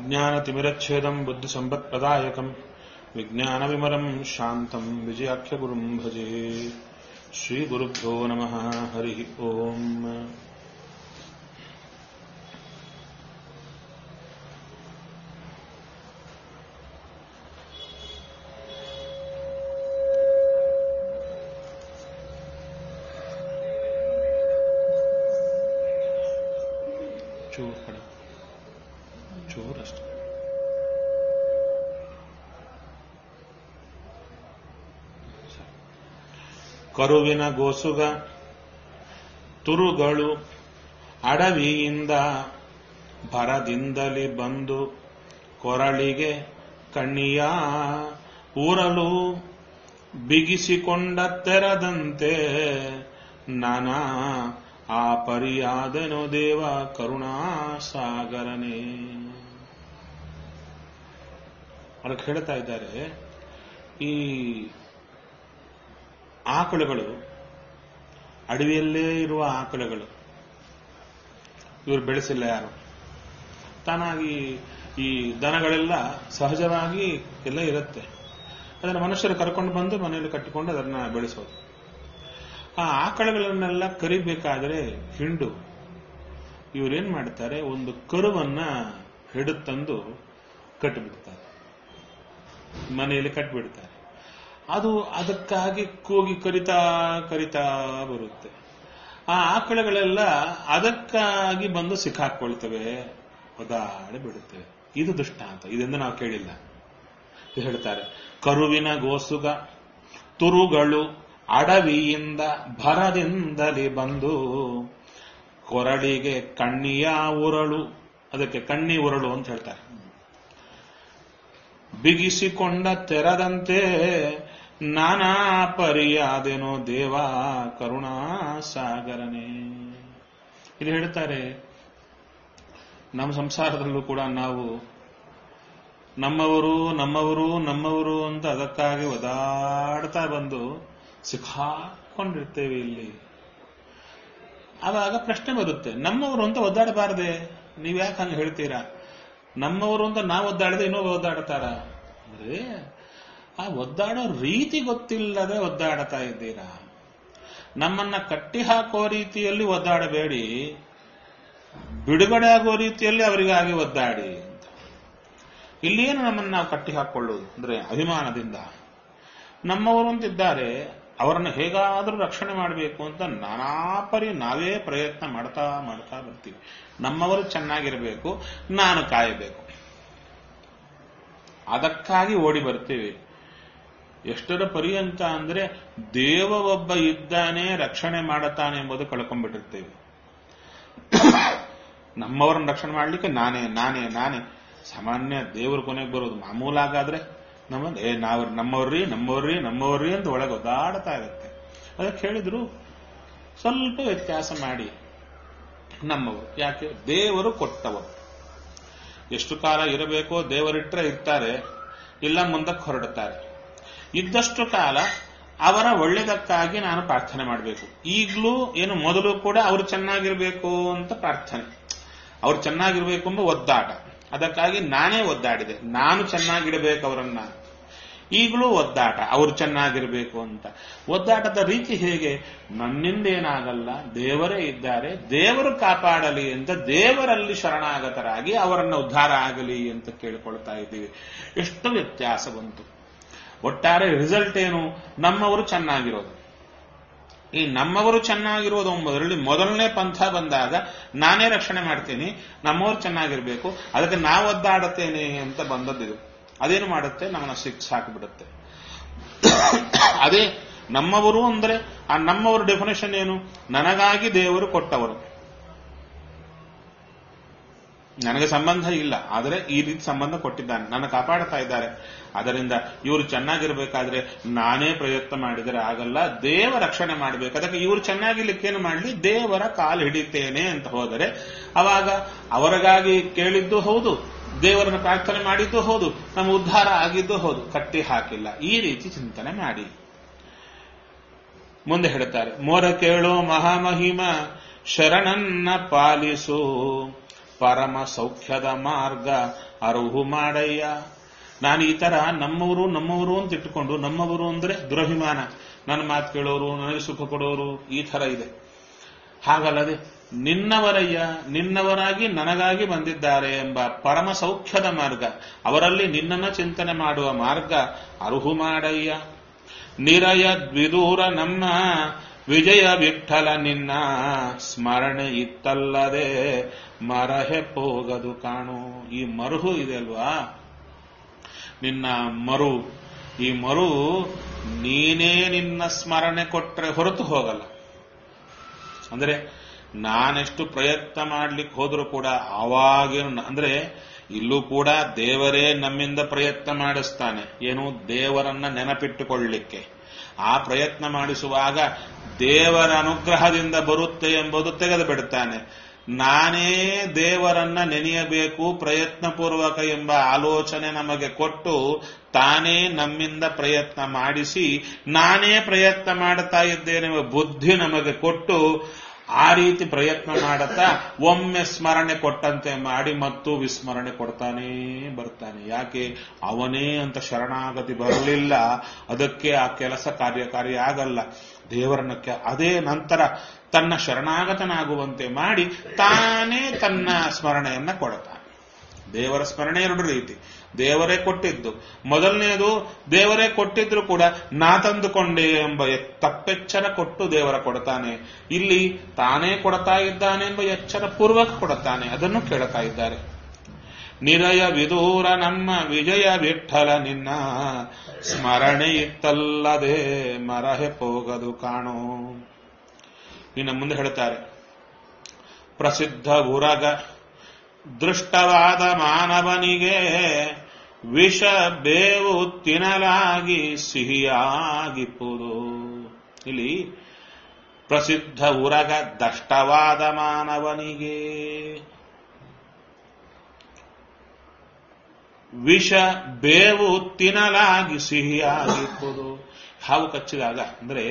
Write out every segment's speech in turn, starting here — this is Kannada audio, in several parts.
अज्ञानतिमिरच्छेदम् बुद्धिसम्पत्प्रदायकम् विज्ञानविमलम् शान्तम् विजयाख्यगुरुम् भजे श्रीगुरुभ्यो नमः हरिः ओम् ಚೂರು ಕಡೆ ಚೂರಷ್ಟೆ ಕರುವಿನ ಗೋಸುಗ ತುರುಗಳು ಅಡವಿಯಿಂದ ಭರದಿಂದಲಿ ಬಂದು ಕೊರಳಿಗೆ ಕಣ್ಣಿಯ ಊರಲು ಬಿಗಿಸಿಕೊಂಡ ತೆರದಂತೆ ನಾನಾ ಆ ಪರಿಯಾದನೋ ದೇವ ಕರುಣಾಸಾಗರನೇ ಅದಕ್ಕೆ ಹೇಳ್ತಾ ಇದ್ದಾರೆ ಈ ಆಕಳುಗಳು ಅಡವಿಯಲ್ಲೇ ಇರುವ ಆಕಳುಗಳು ಇವರು ಬೆಳೆಸಿಲ್ಲ ಯಾರು ತಾನಾಗಿ ಈ ದನಗಳೆಲ್ಲ ಸಹಜವಾಗಿ ಎಲ್ಲ ಇರುತ್ತೆ ಅದನ್ನು ಮನುಷ್ಯರು ಕರ್ಕೊಂಡು ಬಂದು ಮನೆಯಲ್ಲಿ ಕಟ್ಟಿಕೊಂಡು ಅದನ್ನ ಬೆಳೆಸೋದು ಆ ಆಕಳುಗಳನ್ನೆಲ್ಲ ಕರಿಬೇಕಾದ್ರೆ ಹಿಂಡು ಇವರೇನ್ ಮಾಡ್ತಾರೆ ಒಂದು ಕರುವನ್ನ ಹಿಡಿದು ತಂದು ಕಟ್ಟಿಬಿಡ್ತಾರೆ ಮನೆಯಲ್ಲಿ ಕಟ್ಟಿಬಿಡ್ತಾರೆ ಅದು ಅದಕ್ಕಾಗಿ ಕೂಗಿ ಕರಿತಾ ಕರಿತಾ ಬರುತ್ತೆ ಆ ಆಕಳುಗಳೆಲ್ಲ ಅದಕ್ಕಾಗಿ ಬಂದು ಸಿಕ್ಕಾಕೊಳ್ತವೆ ಒದಾಡಿ ಬಿಡುತ್ತವೆ ಇದು ದೃಷ್ಟಾಂತ ಇದೆಂದು ನಾವು ಕೇಳಿಲ್ಲ ಇದು ಹೇಳ್ತಾರೆ ಕರುವಿನ ಗೋಸುಗ ತುರುಗಳು ಅಡವಿಯಿಂದ ಭರದಿಂದಲೇ ಬಂದು ಕೊರಳಿಗೆ ಕಣ್ಣಿಯ ಉರಳು ಅದಕ್ಕೆ ಕಣ್ಣಿ ಉರಳು ಅಂತ ಹೇಳ್ತಾರೆ ಬಿಗಿಸಿಕೊಂಡ ತೆರದಂತೆ ನಾನಾ ಪರಿಯಾದೆನೋ ದೇವ ಕರುಣಾ ಸಾಗರನೇ ಇಲ್ಲಿ ಹೇಳ್ತಾರೆ ನಮ್ಮ ಸಂಸಾರದಲ್ಲೂ ಕೂಡ ನಾವು ನಮ್ಮವರು ನಮ್ಮವರು ನಮ್ಮವರು ಅಂತ ಅದಕ್ಕಾಗಿ ಒದಾಡ್ತಾ ಬಂದು ಸಿಕ್ಕಾಕೊಂಡಿರ್ತೇವೆ ಇಲ್ಲಿ ಆವಾಗ ಪ್ರಶ್ನೆ ಬರುತ್ತೆ ನಮ್ಮವರು ಅಂತ ಒದ್ದಾಡಬಾರದೆ ನೀವ್ ಯಾಕೆ ಹಂಗೆ ಹೇಳ್ತೀರಾ ನಮ್ಮವರು ಅಂತ ನಾವು ಒದ್ದಾಡದೆ ಇನ್ನೊಬ್ಬ ಒದ್ದಾಡ್ತಾರ ಅಂದ್ರೆ ಆ ಒದ್ದಾಡೋ ರೀತಿ ಗೊತ್ತಿಲ್ಲದೆ ಒದ್ದಾಡ್ತಾ ಇದ್ದೀರಾ ನಮ್ಮನ್ನ ಕಟ್ಟಿ ಹಾಕೋ ರೀತಿಯಲ್ಲಿ ಒದ್ದಾಡಬೇಡಿ ಬಿಡುಗಡೆ ಆಗೋ ರೀತಿಯಲ್ಲಿ ಅವರಿಗಾಗಿ ಒದ್ದಾಡಿ ಅಂತ ಇಲ್ಲೇನು ನಮ್ಮನ್ನು ನಾವು ಕಟ್ಟಿ ಹಾಕೊಳ್ಳುವುದು ಅಂದ್ರೆ ಅಭಿಮಾನದಿಂದ ನಮ್ಮವರು ಅಂತಿದ್ದಾರೆ ಅವರನ್ನು ಹೇಗಾದರೂ ರಕ್ಷಣೆ ಮಾಡಬೇಕು ಅಂತ ನಾನಾ ಪರಿ ನಾವೇ ಪ್ರಯತ್ನ ಮಾಡ್ತಾ ಮಾಡ್ತಾ ಬರ್ತೀವಿ ನಮ್ಮವರು ಚೆನ್ನಾಗಿರಬೇಕು ನಾನು ಕಾಯಬೇಕು ಅದಕ್ಕಾಗಿ ಓಡಿ ಬರ್ತೀವಿ ಎಷ್ಟರ ಪರ್ಯಂತ ಅಂದ್ರೆ ದೇವ ಒಬ್ಬ ಇದ್ದಾನೆ ರಕ್ಷಣೆ ಮಾಡುತ್ತಾನೆ ಎಂಬುದು ಕಳ್ಕೊಂಡ್ಬಿಟ್ಟಿರ್ತೇವೆ ನಮ್ಮವರನ್ನ ರಕ್ಷಣೆ ಮಾಡ್ಲಿಕ್ಕೆ ನಾನೇ ನಾನೇ ನಾನೇ ಸಾಮಾನ್ಯ ದೇವರ ಕೊನೆಗೆ ಬರೋದು ಮಾಮೂಲಾಗಾದ್ರೆ ನಮ್ಮ ಏ ನಾವ್ ನಮ್ಮವ್ರಿ ನಮ್ಮವ್ರಿ ನಮ್ಮವ್ರಿ ಅಂತ ಒಳಗೆ ಒದ್ದಾಡ್ತಾ ಇರುತ್ತೆ ಅದಕ್ಕೆ ಹೇಳಿದ್ರು ಸ್ವಲ್ಪ ವ್ಯತ್ಯಾಸ ಮಾಡಿ ನಮ್ಮವರು ಯಾಕೆ ದೇವರು ಕೊಟ್ಟವರು ಎಷ್ಟು ಕಾಲ ಇರಬೇಕೋ ದೇವರಿಟ್ರೆ ಇರ್ತಾರೆ ಇಲ್ಲ ಮುಂದಕ್ಕೆ ಹೊರಡುತ್ತಾರೆ ಇದ್ದಷ್ಟು ಕಾಲ ಅವರ ಒಳ್ಳೆದಕ್ಕಾಗಿ ನಾನು ಪ್ರಾರ್ಥನೆ ಮಾಡಬೇಕು ಈಗಲೂ ಏನು ಮೊದಲು ಕೂಡ ಅವರು ಚೆನ್ನಾಗಿರ್ಬೇಕು ಅಂತ ಪ್ರಾರ್ಥನೆ ಅವ್ರು ಚೆನ್ನಾಗಿರ್ಬೇಕು ಎಂಬ ಒದ್ದಾಟ ಅದಕ್ಕಾಗಿ ನಾನೇ ಒದ್ದಾಡಿದೆ ನಾನು ಚೆನ್ನಾಗಿಡಬೇಕು ಅವರನ್ನ ಈಗಲೂ ಒದ್ದಾಟ ಅವ್ರು ಚೆನ್ನಾಗಿರ್ಬೇಕು ಅಂತ ಒದ್ದಾಟದ ರೀತಿ ಹೇಗೆ ನನ್ನಿಂದ ಏನಾಗಲ್ಲ ದೇವರೇ ಇದ್ದಾರೆ ದೇವರು ಕಾಪಾಡಲಿ ಅಂತ ದೇವರಲ್ಲಿ ಶರಣಾಗತರಾಗಿ ಅವರನ್ನ ಉದ್ಧಾರ ಆಗಲಿ ಅಂತ ಕೇಳಿಕೊಳ್ತಾ ಇದ್ದೀವಿ ಎಷ್ಟು ವ್ಯತ್ಯಾಸ ಬಂತು ಒಟ್ಟಾರೆ ರಿಸಲ್ಟ್ ಏನು ನಮ್ಮವರು ಚೆನ್ನಾಗಿರೋದು ಈ ನಮ್ಮವರು ಚೆನ್ನಾಗಿರೋದು ಎಂಬುದರಲ್ಲಿ ಮೊದಲನೇ ಪಂಥ ಬಂದಾಗ ನಾನೇ ರಕ್ಷಣೆ ಮಾಡ್ತೀನಿ ನಮ್ಮವರು ಚೆನ್ನಾಗಿರ್ಬೇಕು ಅದಕ್ಕೆ ನಾವು ಒದ್ದಾಡುತ್ತೇನೆ ಅಂತ ಬಂದದ್ದಿದು ಅದೇನು ಮಾಡುತ್ತೆ ನಮ್ಮನ್ನ ಸಿಕ್ಸ್ ಹಾಕಿಬಿಡುತ್ತೆ ಅದೇ ನಮ್ಮವರು ಅಂದ್ರೆ ಆ ನಮ್ಮವರ ಡೆಫಿನೇಷನ್ ಏನು ನನಗಾಗಿ ದೇವರು ಕೊಟ್ಟವರು ನನಗೆ ಸಂಬಂಧ ಇಲ್ಲ ಆದರೆ ಈ ರೀತಿ ಸಂಬಂಧ ಕೊಟ್ಟಿದ್ದಾನೆ ನನ್ನ ಕಾಪಾಡ್ತಾ ಇದ್ದಾರೆ ಅದರಿಂದ ಇವರು ಚೆನ್ನಾಗಿರ್ಬೇಕಾದ್ರೆ ನಾನೇ ಪ್ರಯತ್ನ ಮಾಡಿದರೆ ಆಗಲ್ಲ ದೇವ ರಕ್ಷಣೆ ಮಾಡಬೇಕು ಅದಕ್ಕೆ ಇವರು ಚೆನ್ನಾಗಿರ್ಲಿಕ್ಕೇನು ಮಾಡಲಿ ದೇವರ ಕಾಲು ಹಿಡಿತೇನೆ ಅಂತ ಹೋದರೆ ಅವಾಗ ಅವರಿಗಾಗಿ ಕೇಳಿದ್ದು ಹೌದು ದೇವರನ್ನು ಪ್ರಾರ್ಥನೆ ಮಾಡಿದ್ದು ಹೌದು ನಮ್ಮ ಉದ್ಧಾರ ಆಗಿದ್ದು ಹೌದು ಕಟ್ಟಿ ಹಾಕಿಲ್ಲ ಈ ರೀತಿ ಚಿಂತನೆ ಮಾಡಿ ಮುಂದೆ ಹೇಳ್ತಾರೆ ಮೋರ ಕೇಳೋ ಮಹಾಮಹಿಮ ಶರಣನ್ನ ಪಾಲಿಸು ಪರಮ ಸೌಖ್ಯದ ಮಾರ್ಗ ಅರುಹು ಮಾಡಯ್ಯ ನಾನು ಈ ತರ ನಮ್ಮವರು ನಮ್ಮವರು ಅಂತ ಇಟ್ಟುಕೊಂಡು ನಮ್ಮವರು ಅಂದ್ರೆ ದುರಭಿಮಾನ ನನ್ನ ಮಾತು ಕೇಳೋರು ನನಗೆ ಸುಖ ಕೊಡೋರು ಈ ತರ ಇದೆ ಹಾಗಲ್ಲದೆ ನಿನ್ನವರಯ್ಯ ನಿನ್ನವರಾಗಿ ನನಗಾಗಿ ಬಂದಿದ್ದಾರೆ ಎಂಬ ಪರಮ ಸೌಖ್ಯದ ಮಾರ್ಗ ಅವರಲ್ಲಿ ನಿನ್ನನ್ನ ಚಿಂತನೆ ಮಾಡುವ ಮಾರ್ಗ ಅರುಹು ಮಾಡಯ್ಯ ನಿರಯ ದ್ವಿದೂರ ನಮ್ಮ ವಿಜಯ ವಿಠಲ ನಿನ್ನ ಸ್ಮರಣೆ ಇತ್ತಲ್ಲದೆ ಮರಹೆ ಹೋಗದು ಕಾಣು ಈ ಮರುಹು ಇದೆ ಅಲ್ವಾ ನಿನ್ನ ಮರು ಈ ಮರು ನೀನೇ ನಿನ್ನ ಸ್ಮರಣೆ ಕೊಟ್ರೆ ಹೊರತು ಹೋಗಲ್ಲ ಅಂದ್ರೆ ನಾನೆಷ್ಟು ಪ್ರಯತ್ನ ಮಾಡ್ಲಿಕ್ಕೆ ಹೋದ್ರೂ ಕೂಡ ಅವಾಗೇನು ಅಂದ್ರೆ ಇಲ್ಲೂ ಕೂಡ ದೇವರೇ ನಮ್ಮಿಂದ ಪ್ರಯತ್ನ ಮಾಡಿಸ್ತಾನೆ ಏನು ದೇವರನ್ನ ನೆನಪಿಟ್ಟುಕೊಳ್ಳಲಿಕ್ಕೆ ಆ ಪ್ರಯತ್ನ ಮಾಡಿಸುವಾಗ ದೇವರ ಅನುಗ್ರಹದಿಂದ ಬರುತ್ತೆ ಎಂಬುದು ತೆಗೆದು ಬಿಡುತ್ತಾನೆ ನಾನೇ ದೇವರನ್ನ ನೆನೆಯಬೇಕು ಪ್ರಯತ್ನಪೂರ್ವಕ ಎಂಬ ಆಲೋಚನೆ ನಮಗೆ ಕೊಟ್ಟು ತಾನೇ ನಮ್ಮಿಂದ ಪ್ರಯತ್ನ ಮಾಡಿಸಿ ನಾನೇ ಪ್ರಯತ್ನ ಮಾಡುತ್ತಾ ಇದ್ದೇನೆ ಎಂಬ ಬುದ್ಧಿ ನಮಗೆ ಕೊಟ್ಟು ಆ ರೀತಿ ಪ್ರಯತ್ನ ಮಾಡುತ್ತಾ ಒಮ್ಮೆ ಸ್ಮರಣೆ ಕೊಟ್ಟಂತೆ ಮಾಡಿ ಮತ್ತು ವಿಸ್ಮರಣೆ ಕೊಡ್ತಾನೇ ಬರ್ತಾನೆ ಯಾಕೆ ಅವನೇ ಅಂತ ಶರಣಾಗತಿ ಬರಲಿಲ್ಲ ಅದಕ್ಕೆ ಆ ಕೆಲಸ ಕಾರ್ಯಕಾರಿ ಆಗಲ್ಲ ದೇವರನ್ನ ಕೆ- ಅದೇ ನಂತರ ತನ್ನ ಶರಣಾಗತನಾಗುವಂತೆ ಮಾಡಿ ತಾನೇ ತನ್ನ ಸ್ಮರಣೆಯನ್ನ ಕೊಡ್ತಾನೆ ದೇವರ ಸ್ಮರಣೆ ಎರಡು ರೀತಿ ದೇವರೇ ಕೊಟ್ಟಿದ್ದು ಮೊದಲನೆಯದು ದೇವರೇ ಕೊಟ್ಟಿದ್ರು ಕೂಡ ನಾ ತಂದುಕೊಂಡೆ ಎಂಬ ಎ- ತಪ್ಪೆಚ್ಚರ ಕೊಟ್ಟು ದೇವರ ಕೊಡ್ತಾನೆ ಇಲ್ಲಿ ತಾನೇ ಕೊಡ್ತಾ ಇದ್ದಾನೆ ಎಂಬ ಎಚ್ಚರ ಪೂರ್ವಕ ಕೊಡುತ್ತಾನೆ ಅದನ್ನು ಕೇಳ್ತಾ ಇದ್ದಾರೆ ನಿರಯ ವಿದೂರ ನಮ್ಮ ವಿಜಯ ವಿಠಲ ನಿನ್ನ ಸ್ಮರಣೆ ಇತ್ತಲ್ಲದೆ ಮರಹೆ ಹೋಗದು ಕಾಣೋ ಇನ್ನು ಮುಂದೆ ಹೇಳ್ತಾರೆ ಪ್ರಸಿದ್ಧ ಉರಗ ದೃಷ್ಟವಾದ ಮಾನವನಿಗೆ ವಿಷ ಬೇವು ತಿನ್ನಲಾಗಿ ಸಿಹಿಯಾಗಿಪ್ಪುದು ಇಲ್ಲಿ ಪ್ರಸಿದ್ಧ ಉರಗ ದಷ್ಟವಾದ ಮಾನವನಿಗೆ ವಿಷ ಬೇವು ತಿನ್ನಲಾಗಿ ಸಿಹಿಯಾಗಿಪ್ಪುದು ಹಾವು ಕಚ್ಚಿದಾಗ ಅಂದ್ರೆ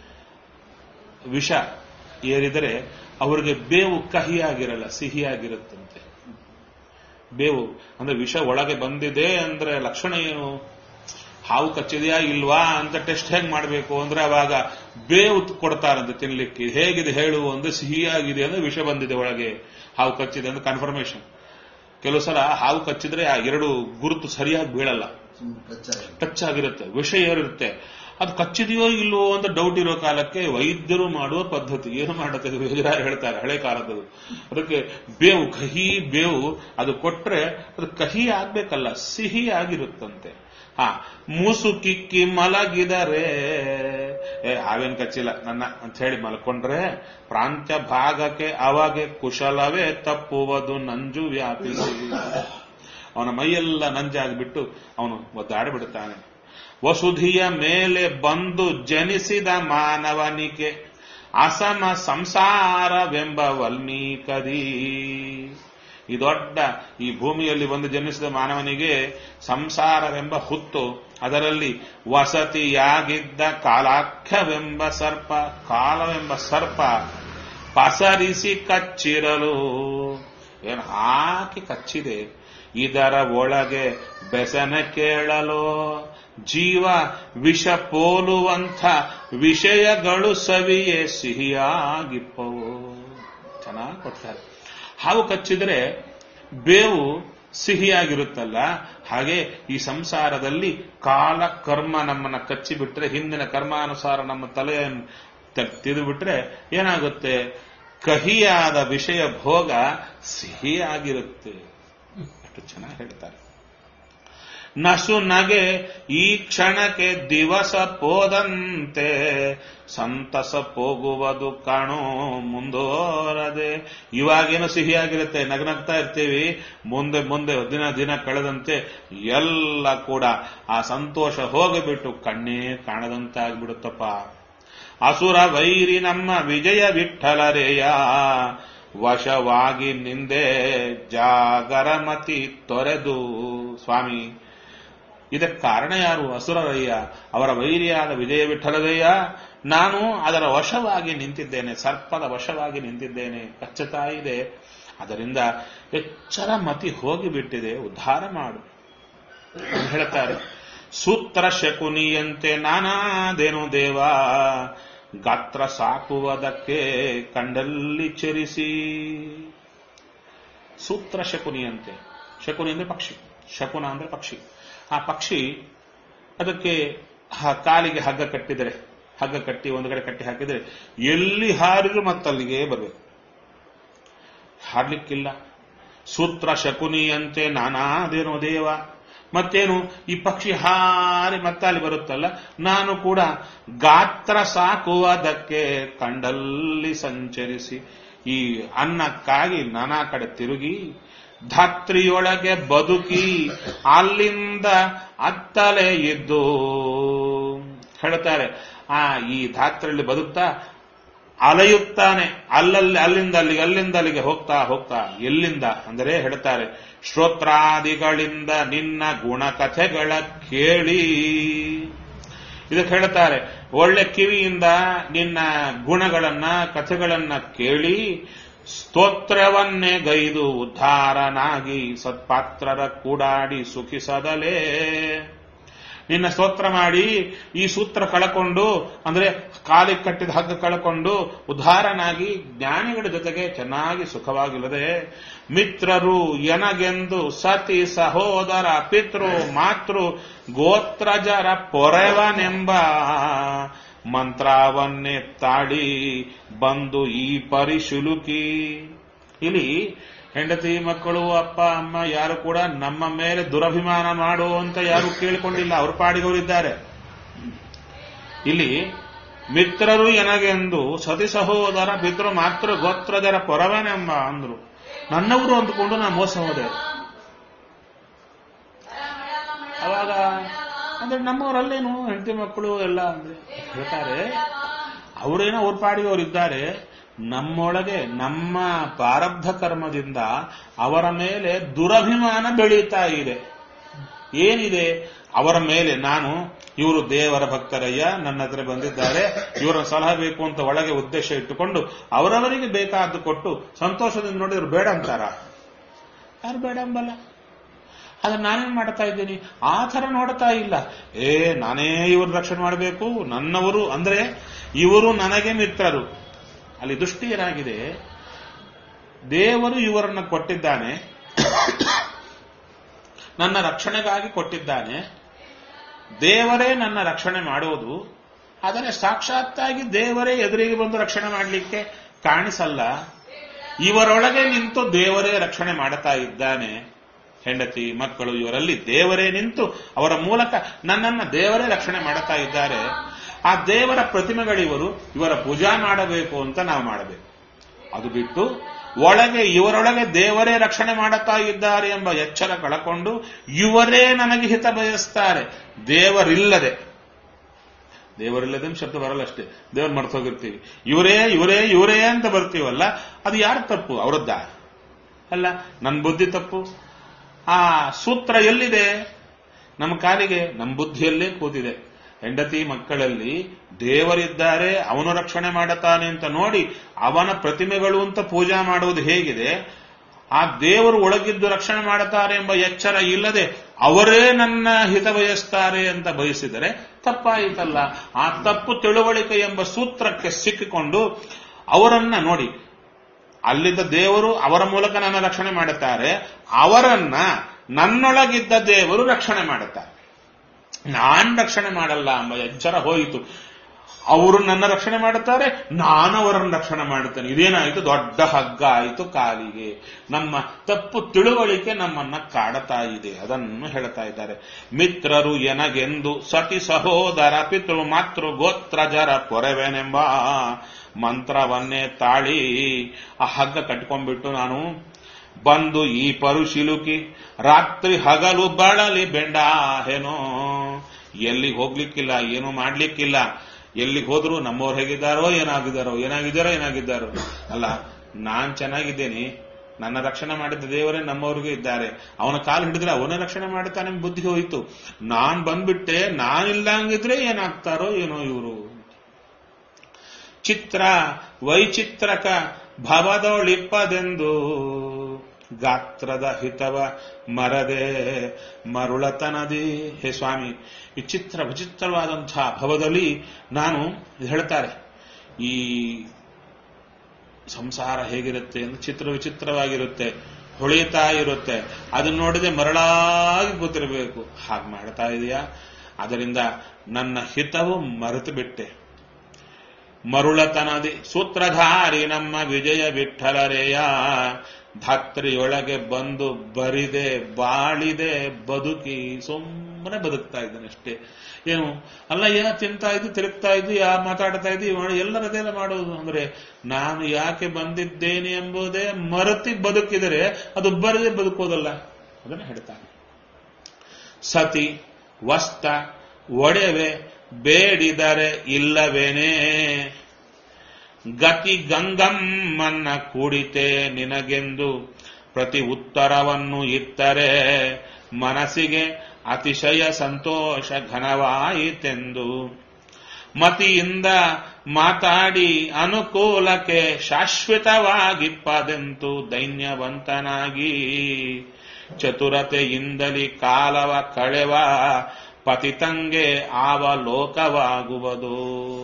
ವಿಷ ಏರಿದರೆ ಅವರಿಗೆ ಬೇವು ಕಹಿಯಾಗಿರಲ್ಲ ಸಿಹಿಯಾಗಿರುತ್ತಂತೆ ಬೇವು ಅಂದ್ರೆ ವಿಷ ಒಳಗೆ ಬಂದಿದೆ ಅಂದ್ರೆ ಲಕ್ಷಣ ಏನು ಹಾವು ಕಚ್ಚಿದೆಯಾ ಇಲ್ವಾ ಅಂತ ಟೆಸ್ಟ್ ಹೇಗ್ ಮಾಡಬೇಕು ಅಂದ್ರೆ ಅವಾಗ ಬೇವು ಕೊಡ್ತಾರಂತೆ ತಿನ್ಲಿಕ್ಕೆ ಇದು ಹೇಗಿದೆ ಹೇಳು ಅಂದ್ರೆ ಸಿಹಿಯಾಗಿದೆ ಅಂದ್ರೆ ವಿಷ ಬಂದಿದೆ ಒಳಗೆ ಹಾವು ಕಚ್ಚಿದೆ ಅಂದ್ರೆ ಕನ್ಫರ್ಮೇಶನ್ ಕೆಲವು ಸಲ ಹಾವು ಕಚ್ಚಿದ್ರೆ ಆ ಎರಡು ಗುರುತು ಸರಿಯಾಗಿ ಬೀಳಲ್ಲ ಸುಮ್ಮನೆ ಕಚ್ಚಾಗಿ ಟಚ್ ಆಗಿರುತ್ತೆ ವಿಷ ಏರಿರುತ್ತೆ ಅದು ಕಚ್ಚಿದೆಯೋ ಇಲ್ವೋ ಅಂತ ಡೌಟ್ ಇರೋ ಕಾಲಕ್ಕೆ ವೈದ್ಯರು ಮಾಡುವ ಪದ್ಧತಿ ಏನು ಮಾಡುತ್ತೆ ಇದು ವೈದ್ಯರು ಹೇಳ್ತಾರೆ ಹಳೆ ಕಾಲದದು ಅದಕ್ಕೆ ಬೇವು ಕಹಿ ಬೇವು ಅದು ಕೊಟ್ರೆ ಅದು ಕಹಿ ಆಗ್ಬೇಕಲ್ಲ ಸಿಹಿ ಆಗಿರುತ್ತಂತೆ ಹಾ ಮೂಸು ಕಿಕ್ಕಿ ಮಲಗಿದರೆ ಏ ಹಾವೇನ್ ಕಚ್ಚಿಲ್ಲ ನನ್ನ ಅಂತ ಹೇಳಿ ಮಲ್ಕೊಂಡ್ರೆ ಪ್ರಾಂತ್ಯ ಭಾಗಕ್ಕೆ ಅವಾಗೆ ಕುಶಲವೇ ತಪ್ಪುವುದು ನಂಜು ವ್ಯಾಪಿಸಿ ಅವನ ಮೈಯೆಲ್ಲ ನಂಜಾಗ್ಬಿಟ್ಟು ಅವನು ಒದ್ದಾಡಿ ಬಿಡುತ್ತಾನೆ ವಸುಧಿಯ ಮೇಲೆ ಬಂದು ಜನಿಸಿದ ಮಾನವನಿಗೆ ಅಸಮ ಸಂಸಾರವೆಂಬ ವಲ್ಮೀಕದಿ ಈ ದೊಡ್ಡ ಈ ಭೂಮಿಯಲ್ಲಿ ಬಂದು ಜನಿಸಿದ ಮಾನವನಿಗೆ ಸಂಸಾರವೆಂಬ ಹುತ್ತು ಅದರಲ್ಲಿ ವಸತಿಯಾಗಿದ್ದ ಕಾಲಾಖ್ಯವೆಂಬ ಸರ್ಪ ಕಾಲವೆಂಬ ಸರ್ಪ ಪಸರಿಸಿ ಕಚ್ಚಿರಲು ಏನು ಹಾಕಿ ಕಚ್ಚಿದೆ ಇದರ ಒಳಗೆ ಬೆಸನ ಕೇಳಲು ಜೀವ ವಿಷ ಪೋಲುವಂಥ ವಿಷಯಗಳು ಸವಿಯೇ ಸಿಹಿಯಾಗಿಪ್ಪವು ಚೆನ್ನಾಗಿ ಕೊಡ್ತಾರೆ ಹಾವು ಕಚ್ಚಿದ್ರೆ ಬೇವು ಸಿಹಿಯಾಗಿರುತ್ತಲ್ಲ ಹಾಗೆ ಈ ಸಂಸಾರದಲ್ಲಿ ಕಾಲ ಕರ್ಮ ನಮ್ಮನ್ನ ಕಚ್ಚಿಬಿಟ್ರೆ ಹಿಂದಿನ ಕರ್ಮಾನುಸಾರ ನಮ್ಮ ತಲೆಯನ್ನು ತಿದ್ದು ಬಿಟ್ರೆ ಏನಾಗುತ್ತೆ ಕಹಿಯಾದ ವಿಷಯ ಭೋಗ ಸಿಹಿಯಾಗಿರುತ್ತೆ ಎಷ್ಟು ಚೆನ್ನಾಗಿ ಹೇಳ್ತಾರೆ ನಸು ನಗೆ ಈ ಕ್ಷಣಕ್ಕೆ ದಿವಸ ಪೋದಂತೆ ಸಂತಸ ಹೋಗುವುದು ಕಾಣೋ ಮುಂದೋರದೆ ಇವಾಗೇನು ಸಿಹಿಯಾಗಿರುತ್ತೆ ನಗನಗ್ತಾ ಇರ್ತೀವಿ ಮುಂದೆ ಮುಂದೆ ದಿನ ದಿನ ಕಳೆದಂತೆ ಎಲ್ಲ ಕೂಡ ಆ ಸಂತೋಷ ಹೋಗಿಬಿಟ್ಟು ಕಣ್ಣೇ ಕಾಣದಂತಾಗ್ಬಿಡುತ್ತಪ್ಪ ಅಸುರ ವೈರಿ ನಮ್ಮ ವಿಜಯ ವಿಠಲರೇಯ ವಶವಾಗಿ ನಿಂದೆ ಜಾಗರಮತಿ ತೊರೆದು ಸ್ವಾಮಿ ಇದಕ್ಕೆ ಕಾರಣ ಯಾರು ಅಸುರರಯ್ಯ ಅವರ ವೈರಿಯಾದ ವಿಜಯ ವಿಠಲದಯ್ಯ ನಾನು ಅದರ ವಶವಾಗಿ ನಿಂತಿದ್ದೇನೆ ಸರ್ಪದ ವಶವಾಗಿ ನಿಂತಿದ್ದೇನೆ ಕಚ್ಚುತ್ತಾ ಇದೆ ಅದರಿಂದ ಎಚ್ಚರ ಮತಿ ಹೋಗಿಬಿಟ್ಟಿದೆ ಉದ್ಧಾರ ಮಾಡು ಅಂತ ಹೇಳ್ತಾರೆ ಸೂತ್ರ ಶಕುನಿಯಂತೆ ನಾನಾದೇನು ದೇವ ಗಾತ್ರ ಸಾಕುವುದಕ್ಕೆ ಕಂಡಲ್ಲಿ ಚೆರಿಸಿ ಸೂತ್ರ ಶಕುನಿಯಂತೆ ಶಕುನಿ ಅಂದ್ರೆ ಪಕ್ಷಿ ಶಕುನ ಅಂದ್ರೆ ಪಕ್ಷಿ ಆ ಪಕ್ಷಿ ಅದಕ್ಕೆ ಹ- ಕಾಲಿಗೆ ಹಗ್ಗ ಕಟ್ಟಿದರೆ ಹಗ್ಗ ಕಟ್ಟಿ ಒಂದು ಕಡೆ ಕಟ್ಟಿ ಹಾಕಿದರೆ ಎಲ್ಲಿ ಹಾರಿದ್ರು ಮತ್ತಲ್ಲಿಗೆ ಬರಬೇಕು ಹಾರ್ಲಿಕ್ಕಿಲ್ಲ ಸೂತ್ರ ಶಕುನಿಯಂತೆ ನಾನಾದೇನೋ ದೇವ ಮತ್ತೇನು ಈ ಪಕ್ಷಿ ಹಾರಿ ಮತ್ತೆ ಅಲ್ಲಿ ಬರುತ್ತಲ್ಲ ನಾನು ಕೂಡ ಗಾತ್ರ ಸಾಕುವುದಕ್ಕೆ ಕಂಡಲ್ಲಿ ಸಂಚರಿಸಿ ಈ ಅನ್ನಕ್ಕಾಗಿ ನಾನಾ ಕಡೆ ತಿರುಗಿ ಧಾತ್ರಿಯೊಳಗೆ ಬದುಕಿ ಅಲ್ಲಿಂದ ಅತ್ತಲೆ ಇದ್ದು ಹೇಳ್ತಾರೆ ಆ ಈ ಧಾತ್ರಿಯಲ್ಲಿ ಬದುಕ್ತಾ ಅಲೆಯುತ್ತಾನೆ ಅಲ್ಲಲ್ಲಿ ಅಲ್ಲಿಂದ ಅಲ್ಲಿಗೆ ಅಲ್ಲಿಂದ ಅಲ್ಲಿಗೆ ಹೋಗ್ತಾ ಹೋಗ್ತಾ ಎಲ್ಲಿಂದ ಅಂದರೆ ಹೇಳ್ತಾರೆ ಶ್ರೋತ್ರಾದಿಗಳಿಂದ ನಿನ್ನ ಗುಣಕಥೆಗಳ ಕೇಳಿ ಇದಕ್ಕೆ ಹೇಳ್ತಾರೆ ಒಳ್ಳೆ ಕಿವಿಯಿಂದ ನಿನ್ನ ಗುಣಗಳನ್ನ ಕಥೆಗಳನ್ನ ಕೇಳಿ ಸ್ತೋತ್ರವನ್ನೇ ಗೈದು ಉದ್ಧಾರನಾಗಿ ಸತ್ಪಾತ್ರರ ಕೂಡಾಡಿ ಸುಖಿಸದಲೇ ನಿನ್ನ ಸ್ತೋತ್ರ ಮಾಡಿ ಈ ಸೂತ್ರ ಕಳಕೊಂಡು ಅಂದ್ರೆ ಕಾಲಿಗೆ ಕಟ್ಟಿದ ಹಗ್ಗ ಕಳಕೊಂಡು ಉದ್ಧಾರನಾಗಿ ಜ್ಞಾನಿಗಳ ಜೊತೆಗೆ ಚೆನ್ನಾಗಿ ಸುಖವಾಗಿಲ್ಲದೆ ಮಿತ್ರರು ಎನಗೆಂದು ಸತಿ ಸಹೋದರ ಪಿತೃ ಮಾತೃ ಗೋತ್ರಜರ ಪೊರೆವನೆಂಬ ಮಂತ್ರವನ್ನೇ ತಾಡಿ ಬಂದು ಈ ಪರಿಶುಲುಕಿ ಇಲ್ಲಿ ಹೆಂಡತಿ ಮಕ್ಕಳು ಅಪ್ಪ ಅಮ್ಮ ಯಾರು ಕೂಡ ನಮ್ಮ ಮೇಲೆ ದುರಭಿಮಾನ ಮಾಡು ಅಂತ ಯಾರು ಕೇಳಿಕೊಂಡಿಲ್ಲ ಅವ್ರ ಪಾಡಿಗವರಿದ್ದಾರೆ ಇಲ್ಲಿ ಮಿತ್ರರು ಎನಗೆಂದು ಸತಿ ಸಹೋದರ ಪಿತೃ ಮಾತೃ ಗೋತ್ರದರ ಪೊರವನೆಂಬ ಅಂದ್ರು ನನ್ನವರು ಅಂದುಕೊಂಡು ನಾನು ಮೋಸ ಹೋದೆ ಅವಾಗ ಅಂದ್ರೆ ನಮ್ಮವರಲ್ಲೇನು ಹೆಂಡತಿ ಮಕ್ಕಳು ಎಲ್ಲ ಅಂದ್ರೆ ಹೇಳ್ತಾರೆ ಅವರೇನೋ ಅವ್ರ ಪಾಡಿಗೆ ಅವರಿದ್ದಾರೆ ನಮ್ಮೊಳಗೆ ನಮ್ಮ ಪ್ರಾರಬ್ಧ ಕರ್ಮದಿಂದ ಅವರ ಮೇಲೆ ದುರಭಿಮಾನ ಬೆಳೀತಾ ಇದೆ ಏನಿದೆ ಅವರ ಮೇಲೆ ನಾನು ಇವರು ದೇವರ ಭಕ್ತರಯ್ಯ ನನ್ನ ಹತ್ರ ಬಂದಿದ್ದಾರೆ ಇವರ ಸಲಹೆ ಬೇಕು ಅಂತ ಒಳಗೆ ಉದ್ದೇಶ ಇಟ್ಟುಕೊಂಡು ಅವರವರಿಗೆ ಬೇಕಾದ್ದು ಕೊಟ್ಟು ಸಂತೋಷದಿಂದ ನೋಡಿದ್ರು ಬೇಡ ಅಂತಾರ ಯಾರು ಬೇಡ ಅಂಬಲ್ಲ ಅದನ್ನ ನಾನೇನ್ ಮಾಡ್ತಾ ಇದ್ದೀನಿ ಆ ಥರ ನೋಡ್ತಾ ಇಲ್ಲ ಏ ನಾನೇ ಇವ್ರ ರಕ್ಷಣೆ ಮಾಡಬೇಕು ನನ್ನವರು ಅಂದ್ರೆ ಇವರು ನನಗೆ ಮಿತ್ರರು ಅಲ್ಲಿ ದೃಷ್ಟಿ ಏನಾಗಿದೆ ದೇವರು ಇವರನ್ನ ಕೊಟ್ಟಿದ್ದಾನೆ ನನ್ನ ರಕ್ಷಣೆಗಾಗಿ ಕೊಟ್ಟಿದ್ದಾನೆ ದೇವರೇ ನನ್ನ ರಕ್ಷಣೆ ಮಾಡೋದು ಆದರೆ ಸಾಕ್ಷಾತ್ತಾಗಿ ದೇವರೇ ಎದುರಿಗೆ ಬಂದು ರಕ್ಷಣೆ ಮಾಡಲಿಕ್ಕೆ ಕಾಣಿಸಲ್ಲ ಇವರೊಳಗೆ ನಿಂತು ದೇವರೇ ರಕ್ಷಣೆ ಮಾಡುತ್ತಾ ಇದ್ದಾನೆ ಹೆಂಡತಿ ಮಕ್ಕಳು ಇವರಲ್ಲಿ ದೇವರೇ ನಿಂತು ಅವರ ಮೂಲಕ ನನ್ನನ್ನ ದೇವರೇ ರಕ್ಷಣೆ ಮಾಡುತ್ತಾ ಇದ್ದಾರೆ ಆ ದೇವರ ಪ್ರತಿಮೆಗಳಿವರು ಇವರ ಪೂಜಾ ಮಾಡಬೇಕು ಅಂತ ನಾವು ಮಾಡಬೇಕು ಅದು ಬಿಟ್ಟು ಒಳಗೆ ಇವರೊಳಗೆ ದೇವರೇ ರಕ್ಷಣೆ ಮಾಡುತ್ತಾ ಇದ್ದಾರೆ ಎಂಬ ಎಚ್ಚರ ಕಳಕೊಂಡು ಇವರೇ ನನಗೆ ಹಿತ ಬಯಸ್ತಾರೆ ದೇವರಿಲ್ಲದೆ ದೇವರಿಲ್ಲದೆ ಶಬ್ದ ಬರಲ್ಲ ಅಷ್ಟೇ ದೇವರು ಮರ್ತೋಗಿರ್ತೀವಿ ಇವರೇ ಇವರೇ ಇವರೇ ಅಂತ ಬರ್ತೀವಲ್ಲ ಅದು ಯಾರು ತಪ್ಪು ಅವರದ್ದ ಅಲ್ಲ ನನ್ನ ಬುದ್ಧಿ ತಪ್ಪು ಆ ಸೂತ್ರ ಎಲ್ಲಿದೆ ನಮ್ಮ ಕಾಲಿಗೆ ನಮ್ಮ ಬುದ್ಧಿಯಲ್ಲೇ ಕೂತಿದೆ ಹೆಂಡತಿ ಮಕ್ಕಳಲ್ಲಿ ದೇವರಿದ್ದಾರೆ ಅವನು ರಕ್ಷಣೆ ಮಾಡುತ್ತಾನೆ ಅಂತ ನೋಡಿ ಅವನ ಪ್ರತಿಮೆಗಳು ಅಂತ ಪೂಜಾ ಮಾಡುವುದು ಹೇಗಿದೆ ಆ ದೇವರು ಒಳಗಿದ್ದು ರಕ್ಷಣೆ ಮಾಡುತ್ತಾರೆ ಎಂಬ ಎಚ್ಚರ ಇಲ್ಲದೆ ಅವರೇ ನನ್ನ ಹಿತ ಬಯಸ್ತಾರೆ ಅಂತ ಬಯಸಿದರೆ ತಪ್ಪಾಯಿತಲ್ಲ ಆ ತಪ್ಪು ತಿಳುವಳಿಕೆ ಎಂಬ ಸೂತ್ರಕ್ಕೆ ಸಿಕ್ಕಿಕೊಂಡು ಅವರನ್ನ ನೋಡಿ ಅಲ್ಲಿದ್ದ ದೇವರು ಅವರ ಮೂಲಕ ನನ್ನ ರಕ್ಷಣೆ ಮಾಡುತ್ತಾರೆ ಅವರನ್ನ ನನ್ನೊಳಗಿದ್ದ ದೇವರು ರಕ್ಷಣೆ ಮಾಡುತ್ತಾರೆ ನಾನ್ ರಕ್ಷಣೆ ಮಾಡಲ್ಲ ಎಂಬ ಎಚ್ಚರ ಹೋಯಿತು ಅವರು ನನ್ನ ರಕ್ಷಣೆ ಮಾಡುತ್ತಾರೆ ನಾನು ಅವರನ್ನು ರಕ್ಷಣೆ ಮಾಡುತ್ತೇನೆ ಇದೇನಾಯಿತು ದೊಡ್ಡ ಹಗ್ಗ ಆಯಿತು ಕಾಲಿಗೆ ನಮ್ಮ ತಪ್ಪು ತಿಳುವಳಿಕೆ ನಮ್ಮನ್ನ ಕಾಡತಾ ಇದೆ ಅದನ್ನು ಹೇಳ್ತಾ ಇದ್ದಾರೆ ಮಿತ್ರರು ಎನಗೆಂದು ಸತಿ ಸಹೋದರ ಪಿತೃ ಮಾತೃ ಗೋತ್ರಜರ ಪೊರೆವೆನೆಂಬ ಮಂತ್ರವನ್ನೇ ತಾಳಿ ಆ ಹಗ್ಗ ಕಟ್ಕೊಂಡ್ಬಿಟ್ಟು ನಾನು ಬಂದು ಈ ಪರುಶಿಲುಕಿ ರಾತ್ರಿ ಹಗಲು ಬಳಲಿ ಬೆಂಡ ಏನೋ ಎಲ್ಲಿ ಹೋಗ್ಲಿಕ್ಕಿಲ್ಲ ಏನು ಮಾಡ್ಲಿಕ್ಕಿಲ್ಲ ಎಲ್ಲಿಗೆ ಹೋದ್ರು ನಮ್ಮವ್ರು ಹೇಗಿದ್ದಾರೋ ಏನಾಗಿದ್ದಾರೋ ಏನಾಗಿದ್ದಾರೋ ಏನಾಗಿದ್ದಾರೋ ಅಲ್ಲ ನಾನ್ ಚೆನ್ನಾಗಿದ್ದೇನೆ ನನ್ನ ರಕ್ಷಣೆ ಮಾಡಿದ ದೇವರೇ ನಮ್ಮವ್ರಿಗೆ ಇದ್ದಾರೆ ಅವನ ಕಾಲು ಹಿಡಿದ್ರೆ ಅವನೇ ರಕ್ಷಣೆ ಮಾಡುತ್ತಾನೆ ಬುದ್ಧಿ ಹೋಯಿತು ನಾನ್ ಬಂದ್ಬಿಟ್ಟೆ ನಾನಿಲ್ಲಂಗಿದ್ರೆ ಏನಾಗ್ತಾರೋ ಏನೋ ಇವರು ಚಿತ್ರ ವೈಚಿತ್ರಕ ಭವದೊಳಿಪ್ಪದೆಂದು ಗಾತ್ರದ ಹಿತವ ಮರದೆ ಮರುಳತನದಿ ಹೇ ಸ್ವಾಮಿ ವಿಚಿತ್ರ ವಿಚಿತ್ರವಾದಂತಹ ಭವದಲ್ಲಿ ನಾನು ಹೇಳ್ತಾರೆ ಈ ಸಂಸಾರ ಹೇಗಿರುತ್ತೆ ಅಂದ್ರೆ ಚಿತ್ರ ವಿಚಿತ್ರವಾಗಿರುತ್ತೆ ಹೊಳೆಯುತ್ತಾ ಇರುತ್ತೆ ಅದನ್ನ ನೋಡಿದ್ರೆ ಮರಳಾಗಿ ಕೂತಿರಬೇಕು ಹಾಗೆ ಮಾಡ್ತಾ ಇದೆಯಾ ಅದರಿಂದ ನನ್ನ ಹಿತವು ಮರೆತು ಬಿಟ್ಟೆ ಮರುಳತನದಿ ಸೂತ್ರಧಾರಿ ನಮ್ಮ ವಿಜಯ ವಿಠಲರೆಯ ಧಾತ್ರಿಯೊಳಗೆ ಬಂದು ಬರಿದೆ ಬಾಳಿದೆ ಬದುಕಿ ಸುಮ್ಮನೆ ಬದುಕ್ತಾ ಇದ್ದಾನೆ ಅಷ್ಟೇ ಏನು ಅಲ್ಲ ಏನ ತಿಂತಾ ಇದ್ದು ತಿರುಗ್ತಾ ಇದ್ದು ಯಾ ಮಾತಾಡ್ತಾ ಇದ್ದು ಇವ್ ಎಲ್ಲರದೆಲ್ಲ ಮಾಡೋದು ಅಂದ್ರೆ ನಾನು ಯಾಕೆ ಬಂದಿದ್ದೇನೆ ಎಂಬುದೇ ಮರತಿ ಬದುಕಿದರೆ ಅದು ಬರದೆ ಬದುಕೋದಲ್ಲ ಅದನ್ನು ಹೇಳ್ತಾನೆ ಸತಿ ವಸ್ತ ಒಡೆವೆ ಬೇಡಿದರೆ ಇಲ್ಲವೇನೇ ಗತಿ ಗಂಗಮ್ಮನ್ನ ಕೂಡಿತೆ ನಿನಗೆಂದು ಪ್ರತಿ ಉತ್ತರವನ್ನು ಇತ್ತರೆ ಮನಸ್ಸಿಗೆ ಅತಿಶಯ ಸಂತೋಷ ಘನವಾಯಿತೆಂದು ಮತಿಯಿಂದ ಮಾತಾಡಿ ಅನುಕೂಲಕ್ಕೆ ಶಾಶ್ವತವಾಗಿಪ್ಪದೆಂತು ದೈನ್ಯವಂತನಾಗಿ ಚತುರತೆಯಿಂದಲಿ ಕಾಲವ ಕಳೆವ ಪತಿತಂಗೆ ಆವಲೋಕವಾಗುವುದು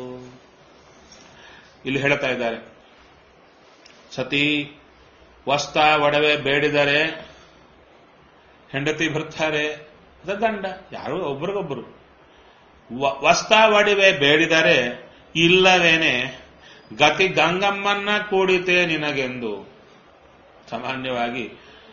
ಇಲ್ಲಿ ಹೇಳ್ತಾ ಇದ್ದಾರೆ ಸತಿ ವಸ್ತ ಒಡವೆ ಬೇಡಿದರೆ ಹೆಂಡತಿ ಬರ್ತಾರೆ ಅದ ಗಂಡ ಯಾರು ಒಬ್ರಿಗೊಬ್ರು ವ- ವಸ್ತ ಒಡವೆ ಬೇಡಿದರೆ ಇಲ್ಲವೇನೆ ಗತಿ ಗಂಗಮ್ಮನ್ನ ಕೂಡಿತೆ ನಿನಗೆಂದು ಸಾಮಾನ್ಯವಾಗಿ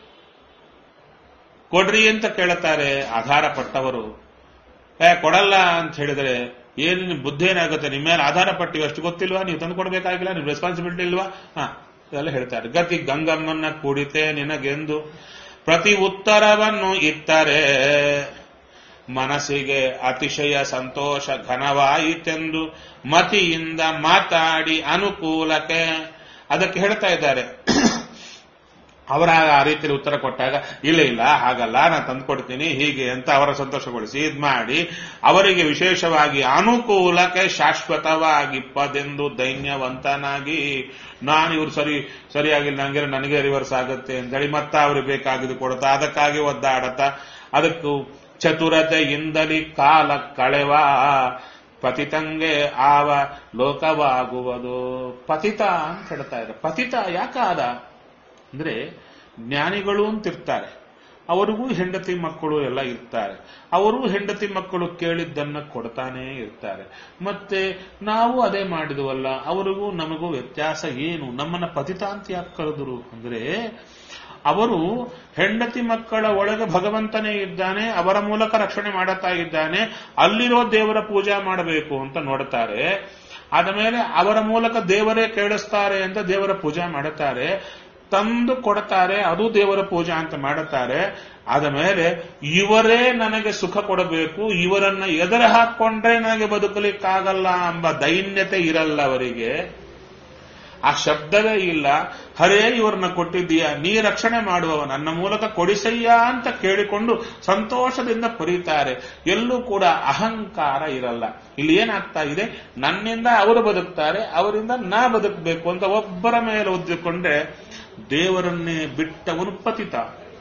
ಕೊಡ್ರಿ ಅಂತ ಕೇಳುತ್ತಾರೆ ಆಧಾರ ಪಟ್ಟವರು ಏ ಕೊಡಲ್ಲ ಅಂತ ಹೇಳಿದ್ರೆ ಏನು ನಿಮ್ ಬುದ್ಧಿ ಏನಾಗುತ್ತೆ ನಿಮ್ಮ ಮೇಲೆ ಆಧಾರ ಪಟ್ಟಿವಿ ಅಷ್ಟು ಗೊತ್ತಿಲ್ವಾ ನೀವು ತಂದು ಕೊಡ್ಬೇಕಾಗಿಲ್ಲ ನಿಮ್ ರೆಸ್ಪಾನ್ಸಿಬಿಲಿಟಿ ಇಲ್ವಾ ಹಾ ಇದೆಲ್ಲ ಹೇಳ್ತಾರೆ ಗತಿ ಗಂಗಮ್ಮನ್ನ ಕೂಡಿತೆ ನಿನಗೆಂದು ಪ್ರತಿ ಉತ್ತರವನ್ನು ಇತ್ತರೆ ಮನಸ್ಸಿಗೆ ಅತಿಶಯ ಸಂತೋಷ ಘನವಾಯಿತೆಂದು ಮತಿಯಿಂದ ಮಾತಾಡಿ ಅನುಕೂಲಕ್ಕೆ ಅದಕ್ಕೆ ಹೇಳ್ತಾ ಇದ್ದಾರೆ ಅವರ ಆ ರೀತಿಯಲ್ಲಿ ಉತ್ತರ ಕೊಟ್ಟಾಗ ಇಲ್ಲ ಇಲ್ಲ ಹಾಗಲ್ಲ ನಾನು ತಂದ್ಕೊಡ್ತೀನಿ ಹೀಗೆ ಅಂತ ಅವರ ಸಂತೋಷಗೊಳಿಸಿ ಇದ್ ಮಾಡಿ ಅವರಿಗೆ ವಿಶೇಷವಾಗಿ ಅನುಕೂಲಕ್ಕೆ ಶಾಶ್ವತವಾಗಿ ಪದೆಂದು ದೈನ್ಯವಂತನಾಗಿ ನಾನು ಇವ್ರು ಸರಿ ಸರಿಯಾಗಿಲ್ಲ ನಂಗೆ ನನಗೆ ರಿವರ್ಸ್ ಆಗುತ್ತೆ ಅಂತೇಳಿ ಮತ್ತ ಅವ್ರಿಗೆ ಬೇಕಾಗಿದ್ದು ಕೊಡ್ತಾ ಅದಕ್ಕಾಗಿ ಒದ್ದಾಡತಾ ಅದಕ್ಕೂ ಚತುರತೆಯಿಂದಲಿ ಕಾಲ ಕಳೆವ ಪತಿತಂಗೆ ಆವ ಲೋಕವಾಗುವುದು ಪತಿತ ಅಂತ ಹೇಳ್ತಾ ಇದ್ದಾರೆ ಪತಿತ ಯಾಕಾದ ಅಂದ್ರೆ ಜ್ಞಾನಿಗಳು ಅಂತಿರ್ತಾರೆ ಅವರಿಗೂ ಹೆಂಡತಿ ಮಕ್ಕಳು ಎಲ್ಲ ಇರ್ತಾರೆ ಅವರು ಹೆಂಡತಿ ಮಕ್ಕಳು ಕೇಳಿದ್ದನ್ನ ಕೊಡ್ತಾನೇ ಇರ್ತಾರೆ ಮತ್ತೆ ನಾವು ಅದೇ ಮಾಡಿದವಲ್ಲ ಅವರಿಗೂ ನಮಗೂ ವ್ಯತ್ಯಾಸ ಏನು ನಮ್ಮನ್ನ ಪತಿತ ಅಂತ ಯಾಕೆ ಕರೆದ್ರು ಅಂದ್ರೆ ಅವರು ಹೆಂಡತಿ ಮಕ್ಕಳ ಒಳಗೆ ಭಗವಂತನೇ ಇದ್ದಾನೆ ಅವರ ಮೂಲಕ ರಕ್ಷಣೆ ಮಾಡುತ್ತಾ ಇದ್ದಾನೆ ಅಲ್ಲಿರೋ ದೇವರ ಪೂಜಾ ಮಾಡಬೇಕು ಅಂತ ನೋಡ್ತಾರೆ ಆದ ಮೇಲೆ ಅವರ ಮೂಲಕ ದೇವರೇ ಕೇಳಿಸ್ತಾರೆ ಅಂತ ದೇವರ ಪೂಜಾ ಮಾಡುತ್ತಾರೆ ತಂದು ಕೊಡ್ತಾರೆ ಅದು ದೇವರ ಪೂಜಾ ಅಂತ ಮಾಡುತ್ತಾರೆ ಆದ ಮೇಲೆ ಇವರೇ ನನಗೆ ಸುಖ ಕೊಡಬೇಕು ಇವರನ್ನ ಎದುರು ಹಾಕೊಂಡ್ರೆ ನನಗೆ ಬದುಕಲಿಕ್ಕಾಗಲ್ಲ ಎಂಬ ದೈನ್ಯತೆ ಇರಲ್ಲ ಅವರಿಗೆ ಆ ಶಬ್ದವೇ ಇಲ್ಲ ಹರೇ ಇವ್ರನ್ನ ಕೊಟ್ಟಿದ್ದೀಯ ನೀ ರಕ್ಷಣೆ ಮಾಡುವವ ನನ್ನ ಮೂಲಕ ಕೊಡಿಸಯ್ಯ ಅಂತ ಕೇಳಿಕೊಂಡು ಸಂತೋಷದಿಂದ ಪುರಿತಾರೆ ಎಲ್ಲೂ ಕೂಡ ಅಹಂಕಾರ ಇರಲ್ಲ ಇಲ್ಲಿ ಏನಾಗ್ತಾ ಇದೆ ನನ್ನಿಂದ ಅವರು ಬದುಕ್ತಾರೆ ಅವರಿಂದ ನಾ ಬದುಕಬೇಕು ಅಂತ ಒಬ್ಬರ ಮೇಲೆ ಒದ್ದಿಕೊಂಡ್ರೆ ದೇವರನ್ನೇ ಬಿಟ್ಟವನು ಪತಿತ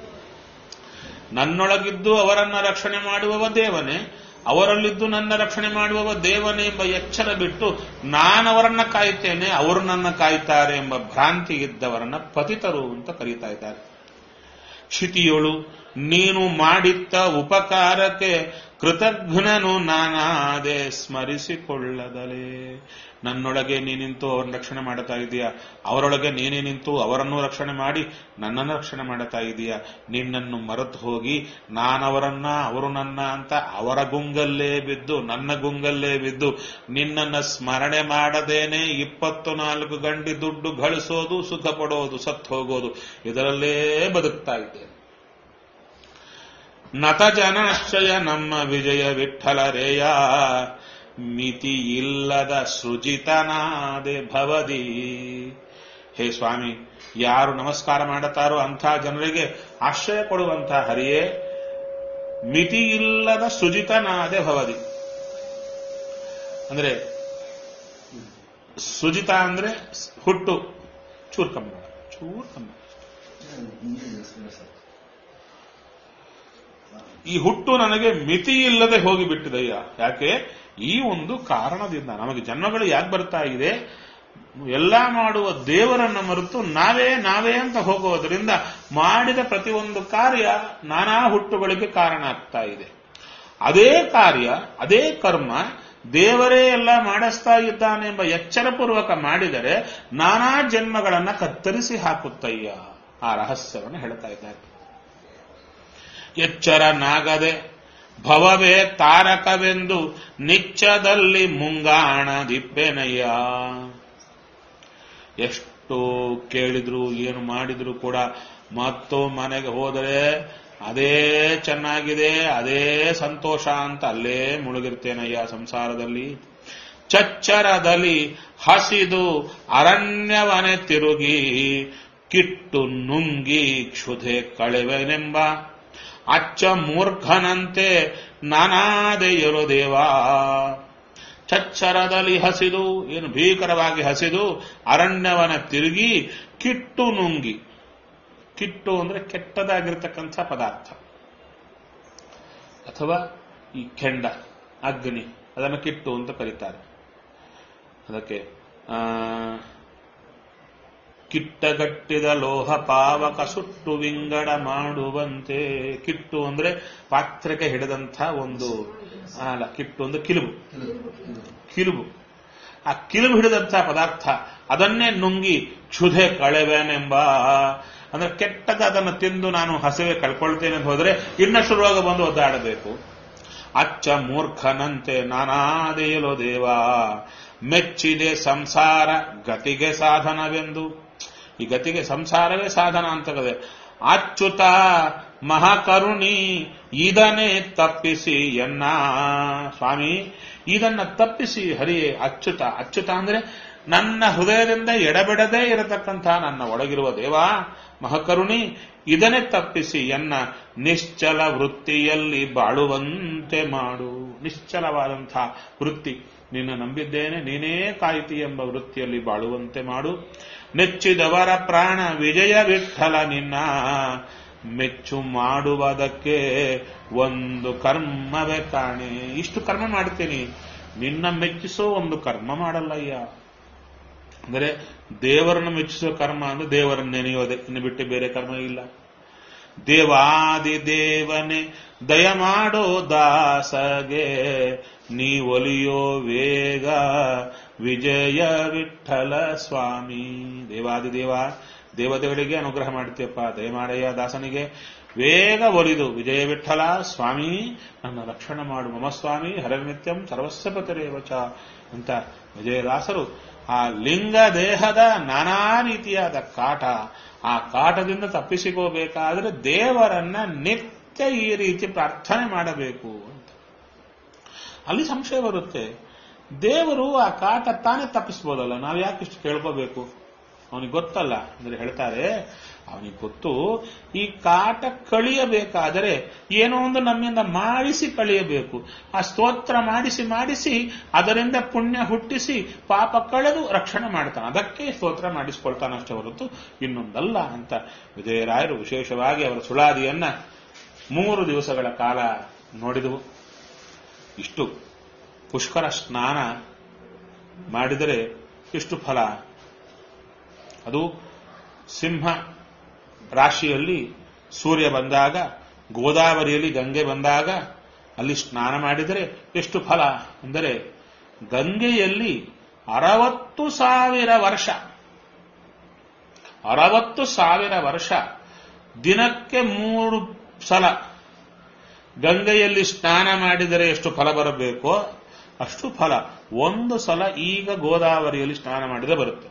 ನನ್ನೊಳಗಿದ್ದು ಅವರನ್ನ ರಕ್ಷಣೆ ಮಾಡುವವ ದೇವನೇ ಅವರಲ್ಲಿದ್ದು ನನ್ನ ರಕ್ಷಣೆ ಮಾಡುವವ ದೇವನೇ ಎಂಬ ಎಚ್ಚರ ಬಿಟ್ಟು ನಾನವರನ್ನ ಕಾಯ್ತೇನೆ ಅವರು ನನ್ನ ಕಾಯ್ತಾರೆ ಎಂಬ ಭ್ರಾಂತಿ ಇದ್ದವರನ್ನ ಪತಿತರು ಅಂತ ಕರೀತಾ ಇದ್ದಾರೆ ಕ್ಷಿತಿಯೊಳು ನೀನು ಮಾಡಿತ್ತ ಉಪಕಾರಕ್ಕೆ ಕೃತಜ್ಞನು ನಾನಾದೆ ಸ್ಮರಿಸಿಕೊಳ್ಳದಲೇ ನನ್ನೊಳಗೆ ನೀನಿಂತು ಅವರನ್ನ ರಕ್ಷಣೆ ಮಾಡುತ್ತಾ ಇದೀಯಾ ಅವರೊಳಗೆ ನೀನೇ ನಿಂತು ಅವರನ್ನು ರಕ್ಷಣೆ ಮಾಡಿ ನನ್ನನ್ನು ರಕ್ಷಣೆ ಮಾಡುತ್ತಾ ಇದೀಯಾ ನಿನ್ನನ್ನು ಮರೆತು ಹೋಗಿ ನಾನವರನ್ನ ಅವರು ನನ್ನ ಅಂತ ಅವರ ಗುಂಗಲ್ಲೇ ಬಿದ್ದು ನನ್ನ ಗುಂಗಲ್ಲೇ ಬಿದ್ದು ನಿನ್ನನ್ನ ಸ್ಮರಣೆ ಮಾಡದೇನೆ ಇಪ್ಪತ್ತು ನಾಲ್ಕು ಗಂಟೆ ದುಡ್ಡು ಗಳಿಸೋದು ಸುಖ ಪಡೋದು ಸತ್ತು ಹೋಗೋದು ಇದರಲ್ಲೇ ಬದುಕ್ತಾ ಇದ್ದೇನೆ ನತ ಜನಾಶ್ರಯ ನಮ್ಮ ವಿಜಯ ವಿಠಲರೇಯ ಮಿತಿ ಇಲ್ಲದ ಸೃಜಿತನಾದೆ ಭವದಿ ಹೇ ಸ್ವಾಮಿ ಯಾರು ನಮಸ್ಕಾರ ಮಾಡುತ್ತಾರೋ ಅಂಥ ಜನರಿಗೆ ಆಶ್ರಯ ಕೊಡುವಂಥ ಹರಿಯೇ ಮಿತಿ ಇಲ್ಲದ ಸೃಜಿತನಾದೆ ಭವದಿ ಅಂದ್ರೆ ಸುಜಿತ ಅಂದ್ರೆ ಹುಟ್ಟು ಚೂರ್ ಕಮ್ಮಿ ಮಾಡು. ಚೂರ್ ಕಮ್ಮಿ ಹಿಂದೆ ನಿಲ್ಲಿಸ್ಬಿಡಿ ಸರ್ ಈ ಹುಟ್ಟು ನನಗೆ ಮಿತಿ ಇಲ್ಲದೆ ಹೋಗಿಬಿಟ್ಟಿದಯ್ಯ ಯಾಕೆ ಈ ಒಂದು ಕಾರಣದಿಂದ ನಮಗೆ ಜನ್ಮಗಳು ಯಾಕೆ ಬರ್ತಾ ಇದೆ ಎಲ್ಲ ಮಾಡುವ ದೇವರನ್ನ ಮರೆತು ನಾವೇ ನಾವೇ ಅಂತ ಹೋಗೋದ್ರಿಂದ ಮಾಡಿದ ಪ್ರತಿಯೊಂದು ಕಾರ್ಯ ನಾನಾ ಹುಟ್ಟುಗಳಿಗೆ ಕಾರಣ ಆಗ್ತಾ ಇದೆ ಅದೇ ಕಾರ್ಯ ಅದೇ ಕರ್ಮ ದೇವರೇ ಎಲ್ಲ ಮಾಡಿಸ್ತಾ ಇದ್ದಾನೆಂಬ ಎಚ್ಚರಪೂರ್ವಕ ಮಾಡಿದರೆ ನಾನಾ ಜನ್ಮಗಳನ್ನ ಕತ್ತರಿಸಿ ಹಾಕುತ್ತಯ್ಯ ಆ ರಹಸ್ಯವನ್ನು ಹೇಳ್ತಾ ಇದ್ದಾರೆ ಎಚ್ಚರನಾಗದೆ ಭವವೇ ತಾರಕವೆಂದು ನಿಚ್ಚದಲ್ಲಿ ಮುಂಗಾಣದಿಪ್ಪೆನಯ್ಯ ಎಷ್ಟು ಕೇಳಿದ್ರು ಏನು ಮಾಡಿದ್ರು ಕೂಡ ಮತ್ತು ಮನೆಗೆ ಹೋದರೆ ಅದೇ ಚೆನ್ನಾಗಿದೆ ಅದೇ ಸಂತೋಷ ಅಂತ ಅಲ್ಲೇ ಮುಳುಗಿರ್ತೇನಯ್ಯ ಸಂಸಾರದಲ್ಲಿ ಚಚ್ಚರದಲ್ಲಿ ಹಸಿದು ಅರಣ್ಯವನೆ ತಿರುಗಿ ಕಿಟ್ಟು ನುಂಗಿ ಕ್ಷುಧೆ ಕಳೆವೆನೆಂಬ ಅಚ್ಚ ಮೂರ್ಖನಂತೆ ನಾನಾದೆಯರು ದೇವಾ ಚಚ್ಚರದಲ್ಲಿ ಹಸಿದು ಏನು ಭೀಕರವಾಗಿ ಹಸಿದು ಅರಣ್ಯವನ ತಿರುಗಿ ಕಿಟ್ಟು ನುಂಗಿ ಕಿಟ್ಟು ಅಂದ್ರೆ ಕೆಟ್ಟದಾಗಿರ್ತಕ್ಕಂಥ ಪದಾರ್ಥ ಅಥವಾ ಈ ಕೆಂಡ ಅಗ್ನಿ ಅದನ್ನು ಕಿಟ್ಟು ಅಂತ ಕರೀತಾರೆ ಅದಕ್ಕೆ ಆ, ಕಿಟ್ಟಗಟ್ಟಿದ ಲೋಹ ಪಾವಕ ಸುಟ್ಟು ವಿಂಗಡ ಮಾಡುವಂತೆ ಕಿಟ್ಟು ಅಂದ್ರೆ ಪಾತ್ರಕ್ಕೆ ಹಿಡಿದಂಥ ಒಂದು ಅಲ್ಲ ಕಿಟ್ಟು ಅಂದ್ರೆ ಕಿಲುಬು ಕಿಲುಬು ಆ ಕಿಲುಬು ಹಿಡಿದಂಥ ಪದಾರ್ಥ ಅದನ್ನೇ ನುಂಗಿ ಕ್ಷುಧೆ ಕಳೆವೇನೆಂಬ ಅಂದ್ರೆ ಕೆಟ್ಟದ ಅದನ್ನು ತಿಂದು ನಾನು ಹಸಿವೆ ಕಳ್ಕೊಳ್ತೇನೆ ಅಂತ ಹೋದ್ರೆ ಇನ್ನಷ್ಟು ರೋಗ ಬಂದು ಒದ್ದಾಡಬೇಕು ಅಚ್ಚ ಮೂರ್ಖನಂತೆ ನಾನಾದೇಯಲೋ ದೇವ ಮೆಚ್ಚಿದೆ ಸಂಸಾರ ಗತಿಗೆ ಸಾಧನವೆಂದು ಈ ಗತಿಗೆ ಸಂಸಾರವೇ ಸಾಧನ ಅಂತದೆ ಅಚ್ಯುತ ಮಹಾಕರುಣಿ ಇದನ್ನೇ ತಪ್ಪಿಸಿ ಎನ್ನ ಸ್ವಾಮಿ ಇದನ್ನ ತಪ್ಪಿಸಿ ಹರಿಯೇ ಅಚ್ಯುತ ಅಚ್ಯುತ ಅಂದ್ರೆ ನನ್ನ ಹೃದಯದಿಂದ ಎಡಬಿಡದೇ ಇರತಕ್ಕಂಥ ನನ್ನ ಒಳಗಿರುವ ದೇವ ಮಹಾಕರುಣಿ ಇದನ್ನೇ ತಪ್ಪಿಸಿ ಎನ್ನ ನಿಶ್ಚಲ ವೃತ್ತಿಯಲ್ಲಿ ಬಾಳುವಂತೆ ಮಾಡು ನಿಶ್ಚಲವಾದಂಥ ವೃತ್ತಿ ನಿನ್ನ ನಂಬಿದ್ದೇನೆ ನೀನೇ ಕಾಯಿತಿ ಎಂಬ ವೃತ್ತಿಯಲ್ಲಿ ಬಾಳುವಂತೆ ಮಾಡು ನೆಚ್ಚಿದವರ ಪ್ರಾಣ ವಿಜಯ ವಿಠಲ ನಿನ್ನ ಮೆಚ್ಚು ಮಾಡುವುದಕ್ಕೆ ಒಂದು ಕರ್ಮವೇ ಕಾಣೆ ಇಷ್ಟು ಕರ್ಮ ಮಾಡ್ತೀನಿ ನಿನ್ನ ಮೆಚ್ಚಿಸೋ ಒಂದು ಕರ್ಮ ಮಾಡಲ್ಲಯ್ಯ ಅಂದರೆ ದೇವರನ್ನು ಮೆಚ್ಚಿಸೋ ಕರ್ಮ ಅಂದ್ರೆ ದೇವರನ್ನು ನೆನೆಯೋದೆ ಇನ್ನು ಬಿಟ್ಟು ಬೇರೆ ಕರ್ಮ ಇಲ್ಲ ದೇವಾದಿ ದೇವನೇ ದಯ ಮಾಡೋ ದಾಸಗೆ ನೀ ಒಲಿಯೋ ವೇಗ ವಿಜಯ ವಿಠಲ ಸ್ವಾಮಿ ದೇವಾದಿ ದೇವ ದೇವತೆಗಳಿಗೆ ಅನುಗ್ರಹ ಮಾಡ್ತೀಯಪ್ಪ ದಯಮಾಡಯ್ಯ ದಾಸನಿಗೆ ವೇಗ ಒಲಿದು ವಿಜಯ ವಿಠಲ ಸ್ವಾಮಿ ನನ್ನ ರಕ್ಷಣೆ ಮಾಡು ಮಮ ಸ್ವಾಮಿ ಹರನಿತ್ಯಂ ಸರ್ವಸ್ವಪತಿರೇವಚ ಅಂತ ವಿಜಯದಾಸರು ಆ ಲಿಂಗ ದೇಹದ ನಾನಾ ರೀತಿಯಾದ ಕಾಟ ಆ ಕಾಟದಿಂದ ತಪ್ಪಿಸಿಕೋಬೇಕಾದ್ರೆ ದೇವರನ್ನ ನಿತ್ಯ ಈ ರೀತಿ ಪ್ರಾರ್ಥನೆ ಮಾಡಬೇಕು ಅಂತ ಅಲ್ಲಿ ಸಂಶಯ ಬರುತ್ತೆ ದೇವರು ಆ ಕಾಟ ತಾನೇ ತಪ್ಪಿಸ್ಬೋದಲ್ಲ ನಾವು ಯಾಕೆ ಇಷ್ಟು ಕೇಳ್ಕೋಬೇಕು ಅವನಿಗೆ ಗೊತ್ತಲ್ಲ ಅಂದ್ರೆ ಹೇಳ್ತಾರೆ ಅವನಿಗೆ ಗೊತ್ತು ಈ ಕಾಟ ಕಳಿಯಬೇಕಾದರೆ ಏನೋ ಒಂದು ನಮ್ಮಿಂದ ಮಾಡಿಸಿ ಕಳಿಯಬೇಕು ಆ ಸ್ತೋತ್ರ ಮಾಡಿಸಿ ಮಾಡಿಸಿ ಅದರಿಂದ ಪುಣ್ಯ ಹುಟ್ಟಿಸಿ ಪಾಪ ಕಳೆದು ರಕ್ಷಣೆ ಮಾಡ್ತಾನೆ ಅದಕ್ಕೆ ಸ್ತೋತ್ರ ಮಾಡಿಸ್ಕೊಳ್ತಾನಷ್ಟೇ ಹೊರತು ಇನ್ನೊಂದಲ್ಲ ಅಂತ ವಿಜಯರಾಯರು ವಿಶೇಷವಾಗಿ ಅವರ ಸುಳಾದಿಯನ್ನ ಮೂರು ದಿವಸಗಳ ಕಾಲ ನೋಡಿದವು ಇಷ್ಟು ಪುಷ್ಕರ ಸ್ನಾನ ಮಾಡಿದರೆ ಇಷ್ಟು ಫಲ ಅದು ಸಿಂಹ ರಾಶಿಯಲ್ಲಿ ಸೂರ್ಯ ಬಂದಾಗ ಗೋದಾವರಿಯಲ್ಲಿ ಗಂಗೆ ಬಂದಾಗ ಅಲ್ಲಿ ಸ್ನಾನ ಮಾಡಿದರೆ ಎಷ್ಟು ಫಲ ಅಂದರೆ ಗಂಗೆಯಲ್ಲಿ ಅರವತ್ತು ಸಾವಿರ ವರ್ಷ ಅರವತ್ತು ಸಾವಿರ ವರ್ಷ ದಿನಕ್ಕೆ ಮೂರು ಸಲ ಗಂಗೆಯಲ್ಲಿ ಸ್ನಾನ ಮಾಡಿದರೆ ಎಷ್ಟು ಫಲ ಬರಬೇಕೋ ಅಷ್ಟು ಫಲ ಒಂದು ಸಲ ಈಗ ಗೋದಾವರಿಯಲ್ಲಿ ಸ್ನಾನ ಮಾಡಿದರೆ ಬರುತ್ತೆ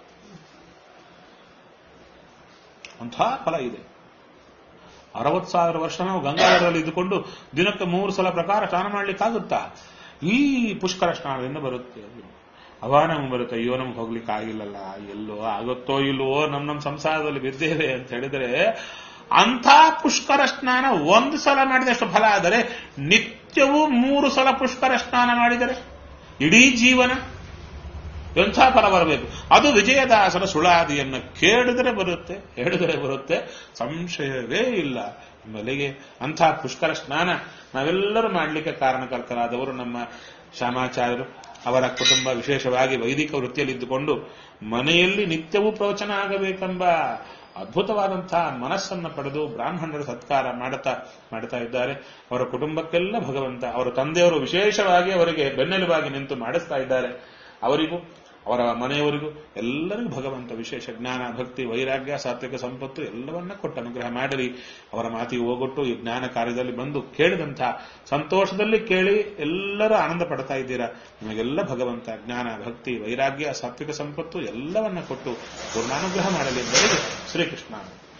ಅಂಥ ಫಲ ಇದೆ ಅರವತ್ತು ಸಾವಿರ ವರ್ಷ ನಾವು ಗಂಗಾಧರದಲ್ಲಿ ಇದ್ದುಕೊಂಡು ದಿನಕ್ಕೆ ಮೂರು ಸಲ ಪ್ರಕಾರ ಸ್ನಾನ ಮಾಡ್ಲಿಕ್ಕಾಗುತ್ತಾ ಈ ಪುಷ್ಕರ ಸ್ನಾನದಿಂದ ಬರುತ್ತೆ ಅವ ನಮ್ಗೆ ಬರುತ್ತೆ ಅಯ್ಯೋ ನಮ್ಗೆ ಹೋಗ್ಲಿಕ್ಕೆ ಆಗಿಲ್ಲಲ್ಲ ಎಲ್ಲೋ ಆಗುತ್ತೋ ಇಲ್ವೋ ನಮ್ ನಮ್ ಸಂಸಾರದಲ್ಲಿ ಬಿದ್ದೇವೆ ಅಂತ ಹೇಳಿದ್ರೆ ಅಂಥ ಪುಷ್ಕರ ಸ್ನಾನ ಒಂದು ಸಲ ಮಾಡಿದಷ್ಟು ಫಲ ಆದರೆ ನಿತ್ಯವೂ ಮೂರು ಸಲ ಪುಷ್ಕರ ಸ್ನಾನ ಮಾಡಿದರೆ ಇಡೀ ಜೀವನ ಎಂಥ ಫಲ ಬರಬೇಕು ಅದು ವಿಜಯದಾಸರ ಸುಳಾದಿಯನ್ನು ಕೇಳಿದರೆ ಬರುತ್ತೆ ಹೇಳಿದರೆ ಬರುತ್ತೆ ಸಂಶಯವೇ ಇಲ್ಲ ಎಂಬಲ್ಲಿಗೆ ಅಂಥ ಪುಷ್ಕರ ಸ್ನಾನ ನಾವೆಲ್ಲರೂ ಮಾಡಲಿಕ್ಕೆ ಕಾರಣಕರ್ತರಾದವರು ನಮ್ಮ ಶ್ಯಾಮಾಚಾರ್ಯರು ಅವರ ಕುಟುಂಬ ವಿಶೇಷವಾಗಿ ವೈದಿಕ ವೃತ್ತಿಯಲ್ಲಿದ್ದುಕೊಂಡು ಮನೆಯಲ್ಲಿ ನಿತ್ಯವೂ ಪ್ರವಚನ ಆಗಬೇಕೆಂಬ ಅದ್ಭುತವಾದಂತಹ ಮನಸ್ಸನ್ನು ಪಡೆದು ಬ್ರಾಹ್ಮಣರ ಸತ್ಕಾರ ಮಾಡುತ್ತಾ ಮಾಡ್ತಾ ಇದ್ದಾರೆ ಅವರ ಕುಟುಂಬಕ್ಕೆಲ್ಲ ಭಗವಂತ ಅವರ ತಂದೆಯವರು ವಿಶೇಷವಾಗಿ ಅವರಿಗೆ ಬೆನ್ನೆಲುಬಾಗಿ ನಿಂತು ಮಾಡಿಸ್ತಾ ಇದ್ದಾರೆ ಅವರಿಗೂ ಅವರ ಮನೆಯವರಿಗೂ ಎಲ್ಲರಿಗೂ ಭಗವಂತ ವಿಶೇಷ ಜ್ಞಾನ ಭಕ್ತಿ ವೈರಾಗ್ಯ ಸಾತ್ವಿಕ ಸಂಪತ್ತು ಎಲ್ಲವನ್ನ ಕೊಟ್ಟು ಅನುಗ್ರಹ ಮಾಡಲಿ ಅವರ ಮಾತಿಗೆ ಹೋಗೊಟ್ಟು ಈ ಜ್ಞಾನ ಕಾರ್ಯದಲ್ಲಿ ಬಂದು ಕೇಳಿದಂಥ ಸಂತೋಷದಲ್ಲಿ ಕೇಳಿ ಎಲ್ಲರೂ ಆನಂದ ಪಡ್ತಾ ಇದ್ದೀರಾ ನಿಮಗೆಲ್ಲ ಭಗವಂತ ಜ್ಞಾನ ಭಕ್ತಿ ವೈರಾಗ್ಯ ಸಾತ್ವಿಕ ಸಂಪತ್ತು ಎಲ್ಲವನ್ನ ಕೊಟ್ಟು ಪೂರ್ಣಾನುಗ್ರಹ ಮಾಡಲಿ ಎಂಬುದಕ್ಕೆ ಶ್ರೀಕೃಷ್ಣ